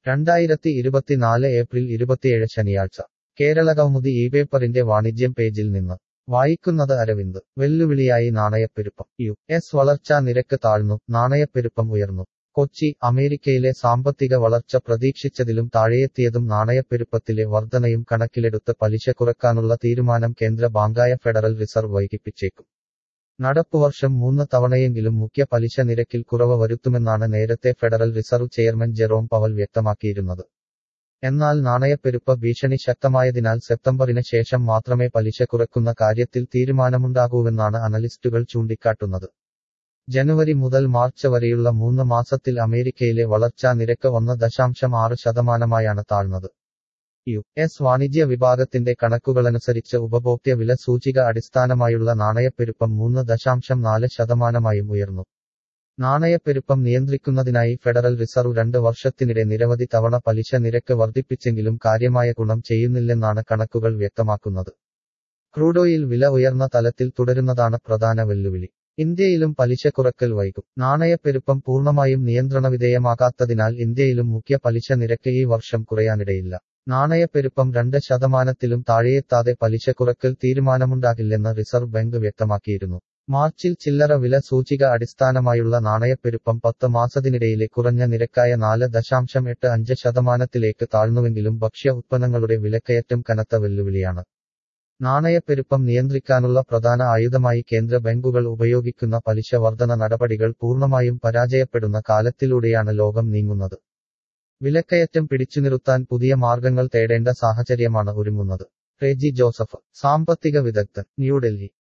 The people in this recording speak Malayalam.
രണ്ടായിരത്തി ഇരുപത്തിനാല് ഏപ്രിൽ ഇരുപത്തിയേഴ് ശനിയാഴ്ച കേരള കൗമുദി ഈ പേപ്പറിന്റെ വാണിജ്യം പേജിൽ നിന്ന് വായിക്കുന്നത് അരവിന്ദ് വെല്ലുവിളിയായി നാണയപ്പെരുപ്പം യു എസ് വളർച്ചാ നിരക്ക് താഴ്ന്നു നാണയപ്പെരുപ്പം ഉയർന്നു കൊച്ചി അമേരിക്കയിലെ സാമ്പത്തിക വളർച്ച പ്രതീക്ഷിച്ചതിലും താഴെയെത്തിയതും നാണയപ്പെരുപ്പത്തിലെ വർധനയും കണക്കിലെടുത്ത് പലിശ കുറക്കാനുള്ള തീരുമാനം കേന്ദ്ര ബാങ്കായ ഫെഡറൽ റിസർവ് വൈകിപ്പിച്ചേക്കും നടപ്പുവർഷം മൂന്ന് തവണയെങ്കിലും മുഖ്യ പലിശ നിരക്കിൽ കുറവ് വരുത്തുമെന്നാണ് നേരത്തെ Federal Reserve chairman Jerome Powell വ്യക്തമാക്കിയിരുന്നത് എന്നാൽ നാണയപ്പെരുപ്പ ഭീഷണി ശക്തമായതിനാൽ സെപ്റ്റംബറിന് ശേഷം മാത്രമേ പലിശ കുറക്കുന്ന കാര്യത്തിൽ തീരുമാനമുണ്ടാകൂവെന്നാണ് അനലിസ്റ്റുകൾ ചൂണ്ടിക്കാട്ടുന്നത് ജനുവരി മുതൽ മാർച്ച് വരെയുള്ള മൂന്ന് മാസത്തിൽ അമേരിക്കയിലെ വളർച്ചാ നിരക്ക് ഒന്ന് ദശാംശം ആറ് ശതമാനമായാണ് താഴ്ന്നത് യു എസ് വാണിജ്യ വിഭാഗത്തിന്റെ കണക്കുകളനുസരിച്ച് ഉപഭോക്തൃ വില സൂചിക അടിസ്ഥാനമായുള്ള നാണയപ്പെരുപ്പം മൂന്ന് ദശാംശം നാല് ശതമാനമായും ഉയർന്നു നാണയപ്പെരുപ്പം നിയന്ത്രിക്കുന്നതിനായി ഫെഡറൽ റിസർവ് രണ്ട് വർഷത്തിനിടെ നിരവധി തവണ പലിശ നിരക്ക് വർദ്ധിപ്പിച്ചെങ്കിലും കാര്യമായ ഗുണം ചെയ്യുന്നില്ലെന്നാണ് കണക്കുകൾ വ്യക്തമാക്കുന്നത് ക്രൂഡോയിൽ വില ഉയർന്ന തലത്തിൽ തുടരുന്നതാണ് പ്രധാന വെല്ലുവിളി ഇന്ത്യയിലും പലിശ കുറക്കൽ വൈകും നാണയപ്പെരുപ്പം പൂർണ്ണമായും നിയന്ത്രണവിധേയമാകാത്തതിനാൽ ഇന്ത്യയിലും മുഖ്യ പലിശ നിരക്ക് ഈ വർഷം കുറയാനിടയില്ല നാണയപ്പെരുപ്പം രണ്ട് ശതമാനത്തിലും താഴെയെത്താതെ പലിശ കുറക്കൽ തീരുമാനമുണ്ടാകില്ലെന്ന് റിസർവ് ബാങ്ക് വ്യക്തമാക്കിയിരുന്നു മാർച്ചിൽ ചില്ലറ വില സൂചിക അടിസ്ഥാനമായുള്ള നാണയപ്പെരുപ്പം പത്ത് മാസത്തിനിടയിലെ കുറഞ്ഞ നിരക്കായ നാല് ദശാംശം എട്ട് അഞ്ച് ശതമാനത്തിലേക്ക് താഴ്ന്നുവെങ്കിലും ഭക്ഷ്യ ഉത്പന്നങ്ങളുടെ വിലക്കയറ്റം കനത്ത വെല്ലുവിളിയാണ് നാണയപ്പെരുപ്പം നിയന്ത്രിക്കാനുള്ള പ്രധാന ആയുധമായി കേന്ദ്ര ബാങ്കുകൾ ഉപയോഗിക്കുന്ന പലിശ വർധന നടപടികൾ പൂർണ്ണമായും പരാജയപ്പെടുന്ന കാലത്തിലൂടെയാണ് ലോകം നീങ്ങുന്നത് വിലക്കയറ്റം പിടിച്ചുനിർത്താൻ പുതിയ മാർഗങ്ങൾ തേടേണ്ട സാഹചര്യമാണ് ഒരുങ്ങുന്നത് റെജി ജോസഫ് സാമ്പത്തിക വിദഗ്ധൻ ന്യൂഡൽഹി